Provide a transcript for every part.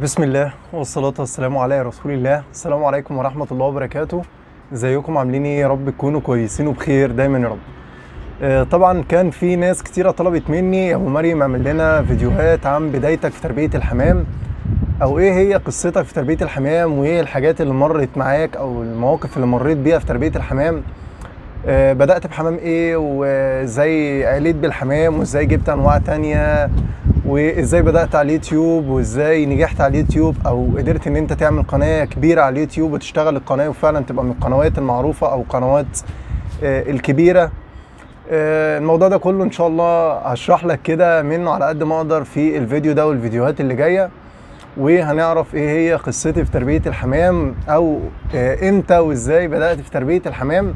بسم الله والصلاة والسلام على رسول الله السلام عليكم ورحمة الله وبركاته ازيكم عاملين ايه يا رب تكونوا كويسين وبخير دايما يا رب آه، طبعا كان في ناس كتيرة طلبت مني يا ابو مريم اعمل لنا فيديوهات عن بدايتك في تربية الحمام او ايه هي قصتك في تربية الحمام وايه الحاجات اللي مرت معاك او المواقف اللي مريت بيها في تربية الحمام آه، بدأت بحمام ايه وازاي عليت بالحمام وازاي جبت انواع تانية وازاي بدأت على اليوتيوب وازاي نجحت على اليوتيوب او قدرت ان انت تعمل قناة كبيرة على اليوتيوب وتشتغل القناة وفعلا تبقى من القنوات المعروفة او قنوات آه، الكبيرة آه، الموضوع ده كله ان شاء الله هشرح لك كده منه على قد ما اقدر في الفيديو ده والفيديوهات اللي جايه وهنعرف ايه هي قصتي في تربيه الحمام او آه، امتى وازاي بدات في تربيه الحمام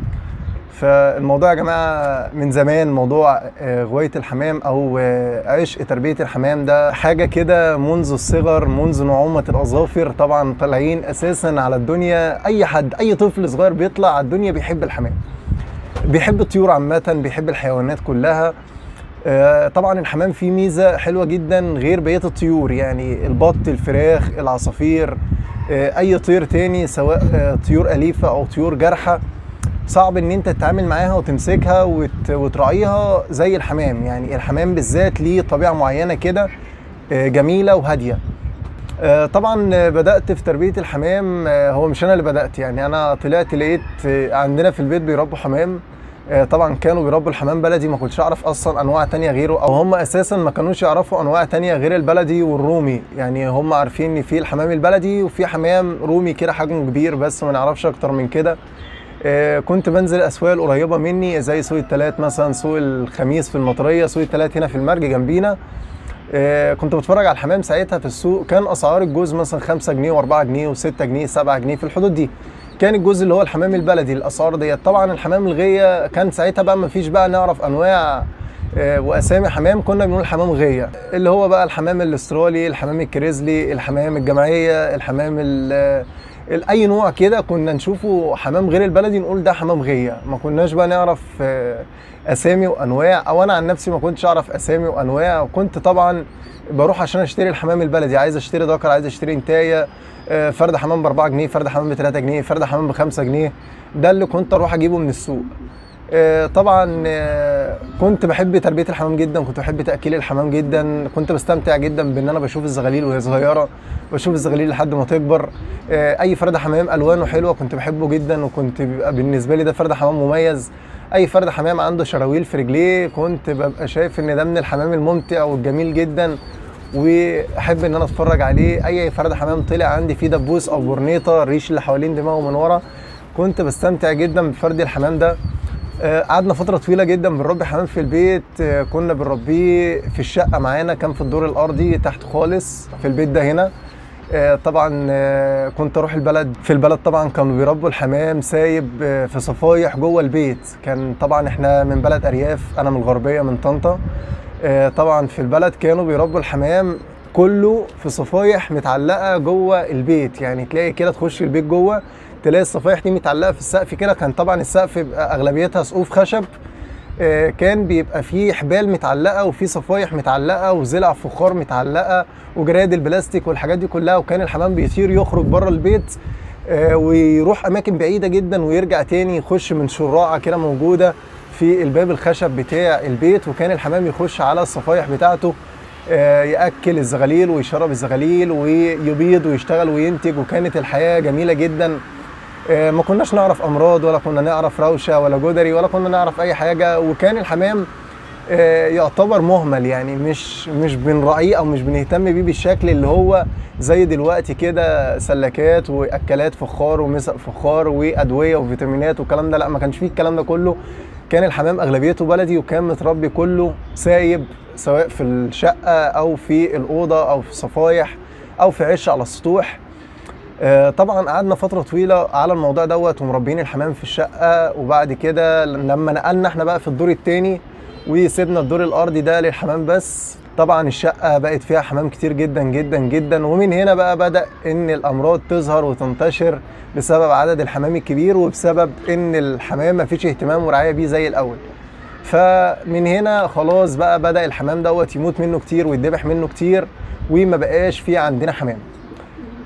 فالموضوع يا جماعه من زمان موضوع آه، غوايه الحمام او آه، عشق تربيه الحمام ده حاجه كده منذ الصغر منذ نعومه الاظافر طبعا طالعين اساسا على الدنيا اي حد اي طفل صغير بيطلع على الدنيا بيحب الحمام بيحب الطيور عامة بيحب الحيوانات كلها آه، طبعا الحمام فيه ميزة حلوة جدا غير بقية الطيور يعني البط الفراخ العصافير آه، أي طير تاني سواء آه، طيور أليفة أو طيور جارحة صعب ان انت تتعامل معاها وتمسكها وت... وتراعيها زي الحمام يعني الحمام بالذات ليه طبيعة معينة كده آه، جميلة وهادية آه، طبعا آه، بدات في تربيه الحمام آه، هو مش انا اللي بدات يعني انا طلعت لقيت آه، عندنا في البيت بيربوا حمام آه، طبعا كانوا بيربوا الحمام بلدي ما كنتش اعرف اصلا انواع تانية غيره او هم اساسا ما كانوش يعرفوا انواع تانية غير البلدي والرومي يعني هم عارفين ان في الحمام البلدي وفي حمام رومي كده حجمه كبير بس ما نعرفش اكتر من كده آه، كنت بنزل الاسواق القريبه مني زي سوق التلات مثلا سوق الخميس في المطريه سوق التلات هنا في المرج جنبينا آه، كنت بتفرج على الحمام ساعتها في السوق كان اسعار الجوز مثلا 5 جنيه و4 جنيه و6 جنيه 7 جنيه في الحدود دي كان الجوز اللي هو الحمام البلدي الاسعار ديت طبعا الحمام الغيه كان ساعتها بقى ما فيش بقى نعرف انواع آه، واسامي حمام كنا بنقول حمام غيه اللي هو بقى الحمام الاسترالي الحمام الكريزلي الحمام الجمعيه الحمام ال- ال- اي نوع كده كنا نشوفه حمام غير البلدي نقول ده حمام غيه ما كناش بقى نعرف آه، اسامي وانواع او انا عن نفسي ما كنتش اعرف اسامي وانواع وكنت طبعا بروح عشان اشتري الحمام البلدي عايز اشتري ذكر عايز اشتري انتايه آه، فرد حمام ب 4 جنيه فرد حمام ب 3 جنيه فرد حمام ب 5 جنيه ده اللي كنت اروح اجيبه من السوق آه، طبعا آه، كنت بحب تربيه الحمام جدا كنت بحب تاكيل الحمام جدا كنت بستمتع جدا بان انا بشوف الزغاليل وهي صغيره بشوف الزغاليل لحد ما تكبر آه، اي فرد حمام الوانه حلوه كنت بحبه جدا وكنت بيبقى بالنسبه لي ده فرد حمام مميز اي فرد حمام عنده شراويل في رجليه كنت ببقى شايف ان ده من الحمام الممتع والجميل جدا واحب ان انا اتفرج عليه اي فرد حمام طلع عندي فيه دبوس او برنيطه الريش اللي حوالين دماغه من ورا كنت بستمتع جدا بفرد الحمام ده آه، قعدنا فتره طويله جدا بنربي حمام في البيت آه، كنا بنربيه في الشقه معانا كان في الدور الارضي تحت خالص في البيت ده هنا آه، طبعا آه، كنت اروح البلد في البلد طبعا كانوا بيربوا الحمام سايب آه، في صفايح جوه البيت كان طبعا احنا من بلد ارياف انا من الغربيه من طنطا آه، طبعا في البلد كانوا بيربوا الحمام كله في صفايح متعلقه جوه البيت يعني تلاقي كده تخش البيت جوه تلاقي الصفايح دي متعلقه في السقف كده كان طبعا السقف بيبقى اغلبيتها سقوف خشب آه، كان بيبقى فيه حبال متعلقه وفي صفايح متعلقه وزلع فخار متعلقه وجراد البلاستيك والحاجات دي كلها وكان الحمام بيطير يخرج بره البيت آه، ويروح اماكن بعيده جدا ويرجع تاني يخش من شراعه كده موجوده في الباب الخشب بتاع البيت وكان الحمام يخش على الصفايح بتاعته آه، ياكل الزغاليل ويشرب الزغاليل ويبيض ويشتغل وينتج وكانت الحياه جميله جدا آه، ما كناش نعرف امراض ولا كنا نعرف روشه ولا جدري ولا كنا نعرف اي حاجه وكان الحمام آه، يعتبر مهمل يعني مش مش بنراعيه او مش بنهتم بيه بالشكل اللي هو زي دلوقتي كده سلكات واكلات فخار ومسق فخار وادويه وفيتامينات والكلام ده لا ما كانش فيه الكلام ده كله كان الحمام اغلبيته بلدي وكان متربي كله سايب سواء في الشقه او في الاوضه او في صفايح او في عش على السطوح آه، طبعا قعدنا فتره طويله على الموضوع دوت ومربيين الحمام في الشقه وبعد كده لما نقلنا احنا بقى في الدور التاني وسيبنا الدور الارضي ده للحمام بس طبعا الشقه بقت فيها حمام كتير جدا جدا جدا ومن هنا بقى بدا ان الامراض تظهر وتنتشر بسبب عدد الحمام الكبير وبسبب ان الحمام مفيش اهتمام ورعايه بيه زي الاول فمن هنا خلاص بقى بدا الحمام دوت يموت منه كتير ويتذبح منه كتير وما بقاش في عندنا حمام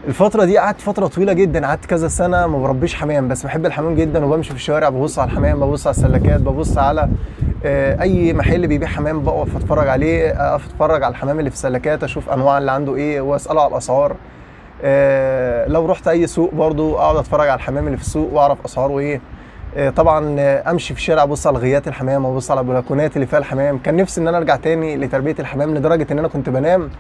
الفترة دي قعدت فترة طويلة جدا قعدت كذا سنة ما بربيش حمام بس بحب الحمام جدا وبمشي في الشوارع ببص على الحمام ببص على السلكات ببص على آه، اي محل بيبيع حمام بقف اتفرج عليه اقف اتفرج على الحمام اللي في السلكات اشوف انواع اللي عنده ايه واساله على الاسعار آه، لو رحت اي سوق برضو اقعد اتفرج على الحمام اللي في السوق واعرف اسعاره ايه آه، طبعا آه، امشي في الشارع ابص على غيات الحمام ابص على البلكونات اللي فيها الحمام كان نفسي ان انا ارجع تاني لتربيه الحمام لدرجه ان انا كنت بنام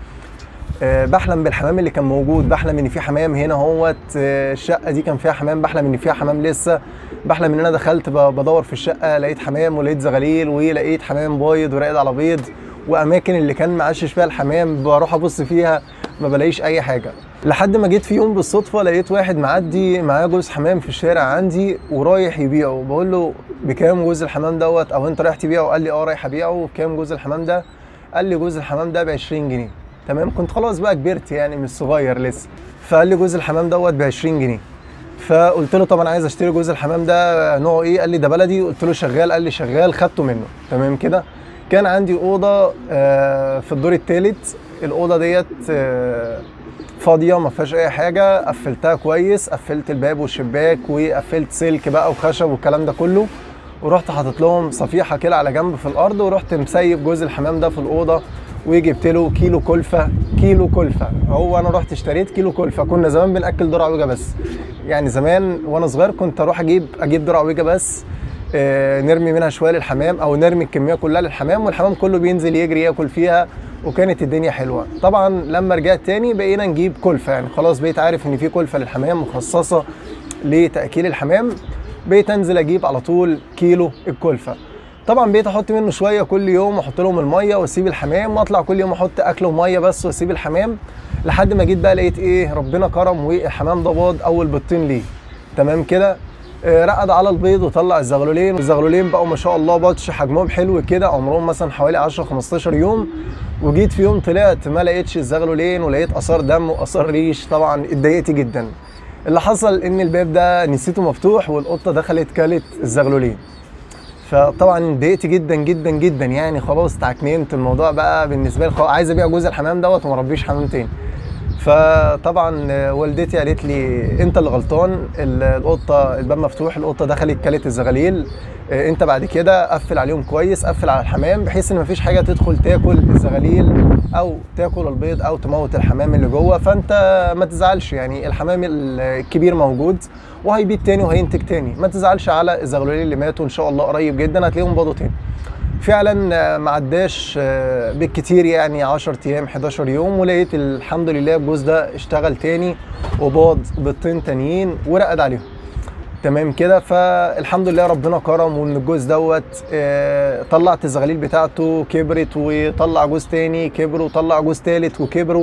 آه، بحلم بالحمام اللي كان موجود بحلم ان في حمام هنا اهوت آه، الشقه دي كان فيها حمام بحلم ان فيها حمام لسه بحلم ان انا دخلت ب- بدور في الشقه لقيت حمام ولقيت زغاليل ولقيت حمام بيض وراقد على بيض واماكن اللي كان معشش فيها الحمام بروح ابص فيها ما بلاقيش اي حاجه لحد ما جيت في يوم بالصدفه لقيت واحد معدي معاه جوز حمام في الشارع عندي ورايح يبيعه بقول له بكام جوز الحمام دوت او انت رايح تبيعه قال لي اه رايح ابيعه بكام جوز الحمام ده قال لي جوز الحمام ده ب 20 جنيه تمام كنت خلاص بقى كبرت يعني مش صغير لسه فقال لي جوز الحمام دوت ب 20 جنيه فقلت له طب انا عايز اشتري جوز الحمام ده نوعه ايه قال لي ده بلدي قلت له شغال قال لي شغال خدته منه تمام كده كان عندي اوضه آه، في الدور الثالث الاوضه ديت آه، فاضيه ما فيهاش اي حاجه قفلتها كويس قفلت الباب والشباك وقفلت سلك بقى وخشب والكلام ده كله ورحت حاطط لهم صفيحه كده على جنب في الارض ورحت مسيب جوز الحمام ده في الاوضه وجبت له كيلو كلفه كيلو كلفه هو انا رحت اشتريت كيلو كلفه كنا زمان بناكل درع وجه بس يعني زمان وانا صغير كنت اروح اجيب اجيب درع وجه بس آه، نرمي منها شويه للحمام او نرمي الكميه كلها للحمام والحمام كله بينزل يجري ياكل فيها وكانت الدنيا حلوه طبعا لما رجعت تاني بقينا نجيب كلفه يعني خلاص بقيت عارف ان في كلفه للحمام مخصصه لتاكيل الحمام بقيت انزل اجيب على طول كيلو الكلفه طبعا بقيت احط منه شويه كل يوم واحط لهم الميه واسيب الحمام واطلع كل يوم احط اكل وميه بس واسيب الحمام لحد ما جيت بقى لقيت ايه ربنا كرم والحمام ده باض اول بيضتين ليه تمام كده آه، رقد على البيض وطلع الزغلولين والزغلولين بقوا ما شاء الله بطش حجمهم حلو كده عمرهم مثلا حوالي 10 15 يوم وجيت في يوم طلعت ما لقيتش الزغلولين ولقيت اثار دم واثار ريش طبعا اتضايقت جدا اللي حصل ان الباب ده نسيته مفتوح والقطه دخلت كلت الزغلولين فطبعا اتضايقت جدا جدا جدا يعني خلاص تعكننت الموضوع بقى بالنسبه لي خلاص عايز ابيع جوز الحمام دوت وما اربيش حمام تاني فطبعا آه، والدتي قالت لي انت اللي غلطان ال- القطه الباب مفتوح القطه دخلت كلت الزغاليل آه، انت بعد كده قفل عليهم كويس قفل على الحمام بحيث ان مفيش حاجه تدخل تاكل الزغاليل او تاكل البيض او تموت الحمام اللي جوه فانت ما تزعلش يعني الحمام الكبير موجود وهيبيض تاني وهينتج تاني ما تزعلش على الزغلولين اللي ماتوا ان شاء الله قريب جدا هتلاقيهم بيضوا تاني فعلا آه، ما عداش آه، بالكتير يعني 10 ايام 11 يوم ولقيت الحمد لله الجوز ده اشتغل تاني وباض بيضتين تانيين ورقد عليهم تمام كده فالحمد لله ربنا كرم وان الجوز دوت آه، طلعت الزغاليل بتاعته كبرت وطلع جوز تاني كبر وطلع جوز تالت وكبروا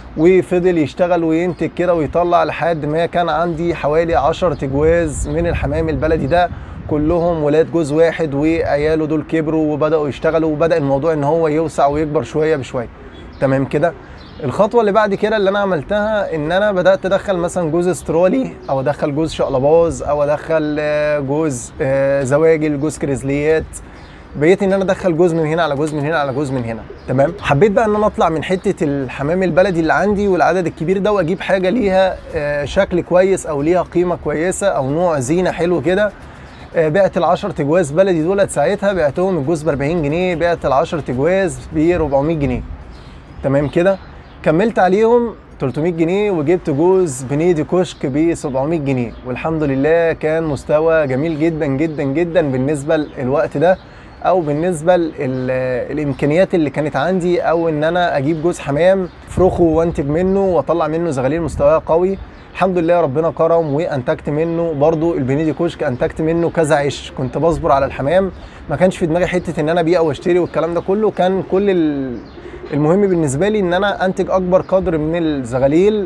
وفضل يشتغل وينتج كده ويطلع لحد ما كان عندي حوالي 10 تجواز من الحمام البلدي ده كلهم ولاد جوز واحد وعياله دول كبروا وبداوا يشتغلوا وبدا الموضوع ان هو يوسع ويكبر شويه بشويه تمام كده الخطوه اللي بعد كده اللي انا عملتها ان انا بدات ادخل مثلا جوز استرالي او ادخل جوز شقلباز او ادخل آه، جوز آه، زواجل جوز كريزليات بقيت ان انا ادخل جوز من هنا على جوز من هنا على جوز من هنا تمام حبيت بقى ان انا اطلع من حته الحمام البلدي اللي عندي والعدد الكبير ده واجيب حاجه ليها آه، شكل كويس او ليها قيمه كويسه او نوع زينه حلو كده آه، بعت ال 10 تجواز بلدي دولت ساعتها بعتهم الجوز ب 40 جنيه بعت ال 10 تجواز ب 400 جنيه تمام كده كملت عليهم 300 جنيه وجبت جوز بنيدي كشك ب 700 جنيه والحمد لله كان مستوى جميل جدا جدا جدا بالنسبه للوقت ده او بالنسبه للامكانيات اللي كانت عندي او ان انا اجيب جوز حمام افرخه وانتج منه واطلع منه زغاليل مستواه قوي الحمد لله ربنا كرم وانتجت منه برضو البنيدي كشك انتجت منه كذا عيش كنت بصبر على الحمام ما كانش في دماغي حته ان انا ابيع واشتري والكلام ده كله كان كل ال- المهم بالنسبه لي ان انا انتج اكبر قدر من الزغاليل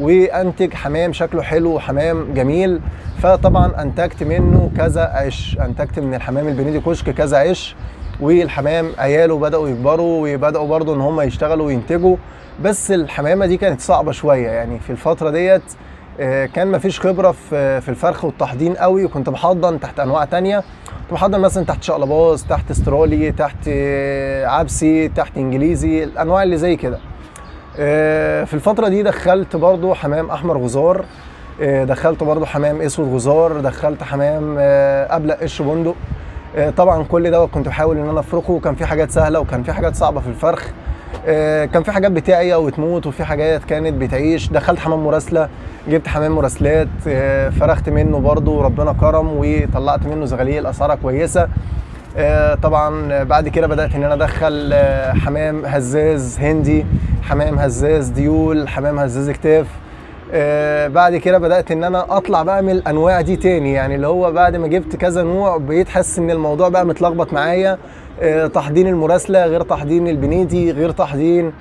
وانتج حمام شكله حلو وحمام جميل فطبعا انتجت منه كذا عيش انتجت من الحمام البنيدي كشك كذا عيش والحمام عياله بداوا يكبروا وبداوا برضو ان هم يشتغلوا وينتجوا بس الحمامه دي كانت صعبه شويه يعني في الفتره ديت آه، كان مفيش خبره في في الفرخ والتحضير قوي وكنت بحضن تحت انواع تانية كنت بحضن مثلا تحت شقلباز تحت استرالي تحت آه، عبسي تحت انجليزي الانواع اللي زي كده آه، في الفترة دي دخلت برضو حمام أحمر غزار آه، دخلت برضو حمام أسود غزار دخلت حمام آه، أبلق قش بندق آه، طبعا كل ده كنت بحاول ان انا افركه وكان في حاجات سهله وكان في حاجات صعبه في الفرخ آه، كان في حاجات بتعيا وتموت وفي حاجات كانت بتعيش دخلت حمام مراسله جبت حمام مراسلات آه، فرخت منه برضو ربنا كرم وطلعت منه زغاليل اسعارها كويسه آه، طبعا بعد كده بدات ان انا ادخل آه، حمام هزاز هندي حمام هزاز ديول حمام هزاز كتاف آه، بعد كده بدات ان انا اطلع بقى من الانواع دي تاني يعني اللي هو بعد ما جبت كذا نوع بقيت حاسس ان الموضوع بقى متلخبط معايا آه، تحضين المراسله غير تحضين البنيدي غير تحضين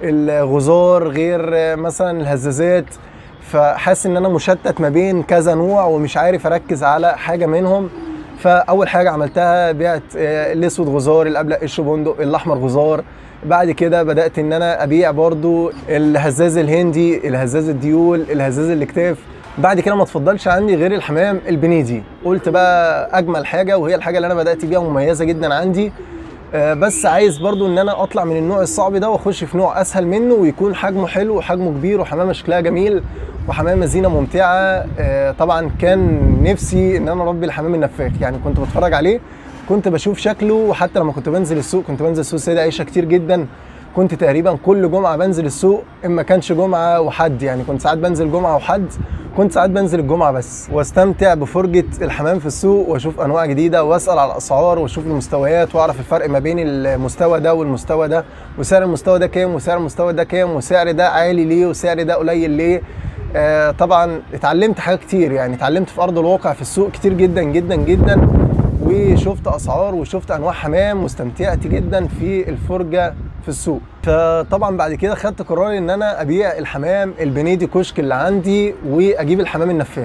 الغزار غير آه، مثلا الهزازات فحاسس ان انا مشتت ما بين كذا نوع ومش عارف اركز على حاجه منهم فاول حاجه عملتها بعت آه، الاسود غزار الابلق قش بندق الاحمر غزار بعد كده بدات ان انا ابيع برضو الهزاز الهندي الهزاز الديول الهزاز الاكتاف بعد كده ما تفضلش عندي غير الحمام البنيدي قلت بقى اجمل حاجه وهي الحاجه اللي انا بدات بيها مميزه جدا عندي آه، بس عايز برضو ان انا اطلع من النوع الصعب ده واخش في نوع اسهل منه ويكون حجمه حلو وحجمه كبير وحمامه شكلها جميل وحمامه زينه ممتعه آه، طبعا كان نفسي ان انا اربي الحمام النفاخ يعني كنت بتفرج عليه كنت بشوف شكله وحتى لما كنت بنزل السوق كنت بنزل السوق السيدة عيشه كتير جدا كنت تقريبا كل جمعه بنزل السوق ان ما كانش جمعه وحد يعني كنت ساعات بنزل جمعه وحد كنت ساعات بنزل الجمعه بس واستمتع بفرجه الحمام في السوق واشوف انواع جديده واسال على الاسعار واشوف المستويات واعرف الفرق ما بين المستوى ده والمستوى ده وسعر المستوى ده كام وسعر المستوى ده كام وسعر ده عالي ليه وسعر ده قليل ليه آه طبعا اتعلمت حاجات كتير يعني اتعلمت في ارض الواقع في السوق كتير جدا جدا جدا وشفت اسعار وشفت انواع حمام واستمتعت جدا في الفرجه في السوق فطبعا بعد كده خدت قرار ان انا ابيع الحمام البنيدي كشك اللي عندي واجيب الحمام النفاخ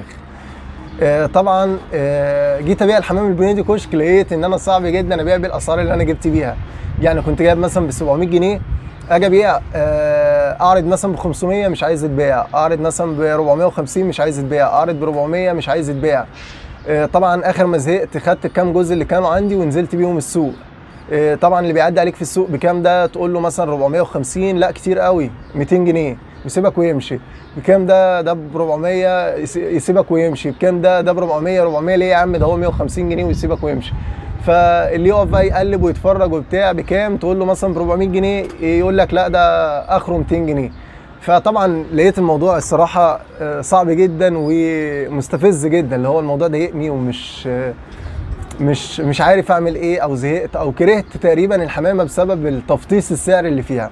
آه، طبعا آه، جيت ابيع الحمام البنيدي كشك لقيت ان انا صعب جدا ابيع بالاسعار اللي انا جبت بيها يعني كنت جايب مثلا ب 700 جنيه اجي ابيع آه، اعرض مثلا ب 500 مش عايز يتباع اعرض مثلا ب 450 مش عايز يتباع اعرض ب 400 مش عايز يتباع آه، طبعا اخر ما زهقت خدت الكام جزء اللي كانوا عندي ونزلت بيهم السوق آه، طبعا اللي بيعدي عليك في السوق بكام ده تقول له مثلا 450 لا كتير قوي 200 جنيه يسيبك ويمشي بكام ده ده ب 400 يس- يسيبك ويمشي بكام ده ده ب 400 400 ليه يا عم ده هو 150 جنيه ويسيبك ويمشي فاللي يقف بقى يقلب ويتفرج وبتاع بكام تقول له مثلا ب 400 جنيه يقول لك لا ده اخره 200 جنيه فطبعا لقيت الموضوع الصراحه آه، صعب جدا ومستفز جدا اللي هو الموضوع ضايقني ومش آه، مش مش عارف اعمل ايه او زهقت او كرهت تقريبا الحمامه بسبب التفطيس السعر اللي فيها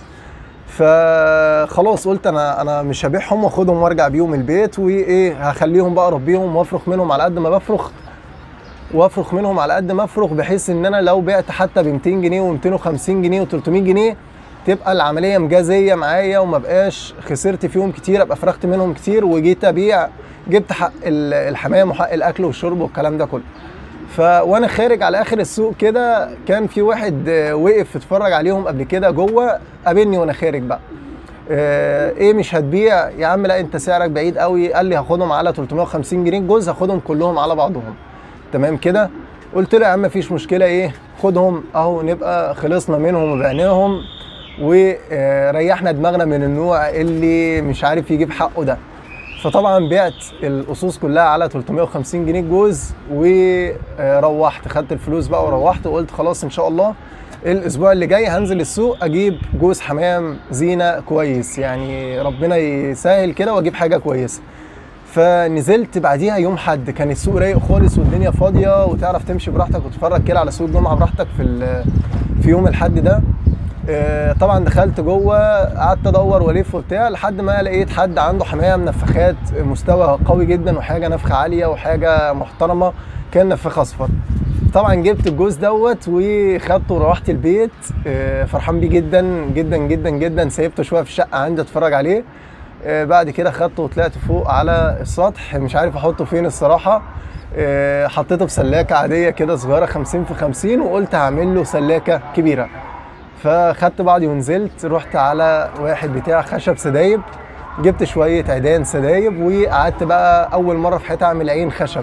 فخلاص قلت انا انا مش هبيعهم واخدهم وارجع بيهم البيت وايه هخليهم بقى اربيهم وافرخ منهم على قد ما بفرخ وافرخ منهم على قد ما افرخ بحيث ان انا لو بعت حتى ب 200 جنيه و250 جنيه و300 جنيه تبقى العمليه مجازيه معايا وما بقاش خسرت فيهم كتير ابقى فرخت منهم كتير وجيت ابيع جبت حق ال- الحمام وحق الاكل والشرب والكلام ده كله ف وانا خارج على اخر السوق كده كان في واحد آه، وقف اتفرج عليهم قبل كده جوه قابلني وانا خارج بقى آه، ايه مش هتبيع يا عم لا انت سعرك بعيد قوي قال لي هاخدهم على 350 جنيه الجوز هاخدهم كلهم على بعضهم تمام كده قلت له يا عم مفيش مشكله ايه خدهم اهو نبقى خلصنا منهم وبعناهم وريحنا دماغنا من النوع اللي مش عارف يجيب حقه ده فطبعا بعت الاصوص كلها على 350 جنيه الجوز وروحت خدت الفلوس بقى وروحت وقلت خلاص ان شاء الله الاسبوع اللي جاي هنزل السوق اجيب جوز حمام زينه كويس يعني ربنا يسهل كده واجيب حاجه كويسه فنزلت بعديها يوم حد كان السوق رايق خالص والدنيا فاضيه وتعرف تمشي براحتك وتتفرج كده على سوق الجمعه براحتك في ال- في يوم الحد ده آه، طبعا دخلت جوه قعدت ادور والف وبتاع لحد ما لقيت حد عنده حمام نفخات مستوى قوي جدا وحاجه نفخه عاليه وحاجه محترمه كان نفاخ اصفر طبعا جبت الجوز دوت وخدته وروحت البيت آه، فرحان بيه جدا جدا جدا جدا سيبته شويه في الشقه عندي اتفرج عليه آه، بعد كده خدته وطلعت فوق على السطح مش عارف احطه فين الصراحه آه، حطيته في سلاكه عاديه كده صغيره 50 في 50 وقلت هعمل له سلاكه كبيره فخدت بعضي ونزلت رحت على واحد بتاع خشب سدايب جبت شويه عيدان سدايب وقعدت بقى اول مره في حياتي اعمل عين خشب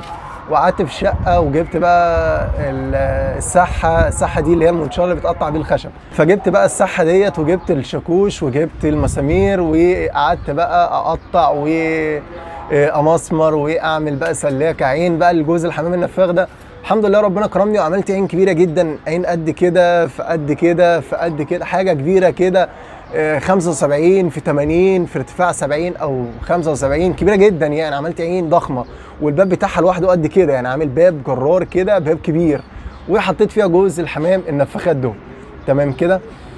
وقعدت في الشقه وجبت بقى ال- السحه السحه دي اللي هي المنشار اللي بتقطع بيه الخشب فجبت بقى السحه ديت وجبت الشاكوش وجبت المسامير وقعدت بقى اقطع و آه، امسمر واعمل بقى سلاكه عين بقى لجوز الحمام النفاخ ده الحمد لله ربنا كرمني وعملت عين كبيره جدا عين قد كده في قد كده في قد كده حاجه كبيره كده آه، 75 في 80 في ارتفاع 70 او 75 كبيره جدا يعني عملت عين ضخمه والباب بتاعها لوحده قد كده يعني عامل باب جرار كده باب كبير وحطيت فيها جوز الحمام النفاخات دول تمام كده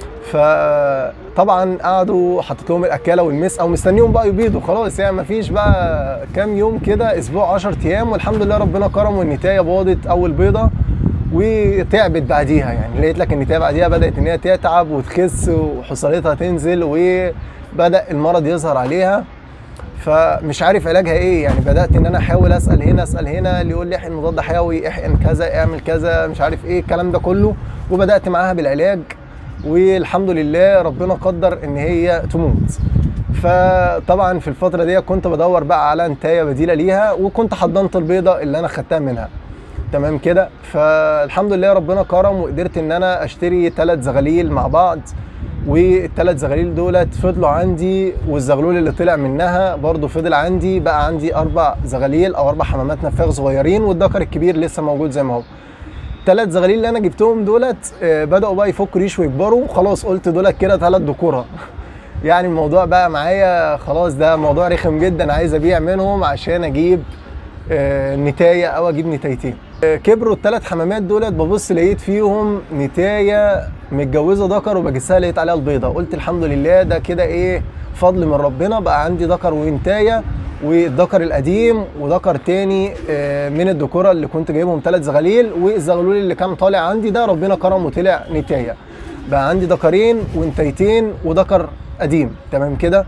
فطبعا قعدوا حطيت لهم الاكاله والمس او مستنيهم بقى يبيضوا خلاص يعني مفيش بقى كام يوم كده اسبوع 10 ايام والحمد لله ربنا كرم والنتايه باضت اول بيضه وتعبت بعديها يعني لقيت لك النتايه بعديها بدات ان هي تتعب وتخس وحصيلتها تنزل وبدا المرض يظهر عليها فمش عارف علاجها ايه يعني بدات ان انا احاول اسال هنا اسال هنا اللي يقول لي احقن مضاد حيوي احقن كذا اعمل كذا مش عارف ايه الكلام ده كله وبدات معاها بالعلاج والحمد لله ربنا قدر ان هي تموت فطبعا في الفتره دي كنت بدور بقى على انتايه بديله ليها وكنت حضنت البيضه اللي انا خدتها منها تمام كده فالحمد لله ربنا كرم وقدرت ان انا اشتري ثلاث زغاليل مع بعض والثلاث زغاليل دولت فضلوا عندي والزغلول اللي طلع منها برضو فضل عندي بقى عندي اربع زغاليل او اربع حمامات نفاخ صغيرين والذكر الكبير لسه موجود زي ما هو الثلاث زغاليل اللي انا جبتهم دولت آه، بداوا بقى يفكوا ريش ويكبروا خلاص قلت دولت كده ثلاث ذكوره يعني الموضوع بقى معايا خلاص ده موضوع رخم جدا عايز ابيع منهم عشان اجيب آه، نتايه او اجيب نتايتين آه، كبروا الثلاث حمامات دولت ببص لقيت فيهم نتايه متجوزه ذكر وبجسها لقيت عليها البيضه قلت الحمد لله ده كده ايه فضل من ربنا بقى عندي ذكر وانتايه والذكر القديم وذكر تاني آه، من الذكوره اللي كنت جايبهم ثلاث زغاليل والزغلول اللي كان طالع عندي ده ربنا كرم وطلع نتايه بقى عندي ذكرين وانتايتين وذكر قديم تمام كده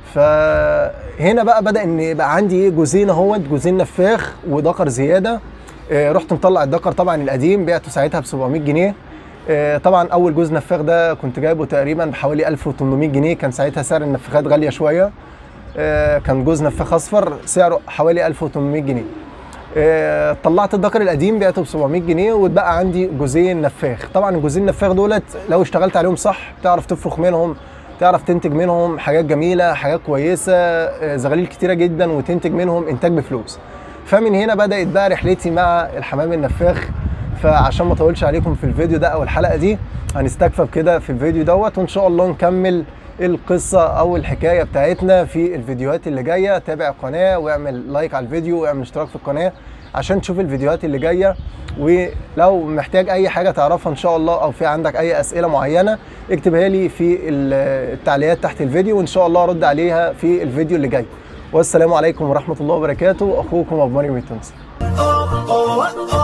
فهنا بقى بدا ان يبقى عندي ايه جوزين اهوت جوزين نفاخ وذكر زياده آه، رحت مطلع الذكر طبعا القديم بعته ساعتها ب 700 جنيه آه، طبعا اول جوز نفاخ ده كنت جايبه تقريبا بحوالي 1800 جنيه كان ساعتها سعر النفاخات غاليه شويه آه، كان جوز نفاخ اصفر سعره حوالي 1800 جنيه آه، طلعت الذكر القديم بعته ب 700 جنيه واتبقى عندي جوزين نفاخ طبعا الجوزين نفاخ دولت لو اشتغلت عليهم صح تعرف تفرخ منهم تعرف تنتج منهم حاجات جميله حاجات كويسه آه، زغاليل كتيره جدا وتنتج منهم انتاج بفلوس فمن هنا بدات بقى رحلتي مع الحمام النفاخ فعشان ما اطولش عليكم في الفيديو ده او الحلقه دي هنستكفى بكده في الفيديو دوت وان شاء الله نكمل القصه او الحكايه بتاعتنا في الفيديوهات اللي جايه تابع القناه واعمل لايك على الفيديو واعمل اشتراك في القناه عشان تشوف الفيديوهات اللي جايه ولو محتاج اي حاجه تعرفها ان شاء الله او في عندك اي اسئله معينه اكتبها لي في ال- التعليقات تحت الفيديو وان شاء الله ارد عليها في الفيديو اللي جاي والسلام عليكم ورحمه الله وبركاته اخوكم ابو مريم التونسي oh, oh, oh.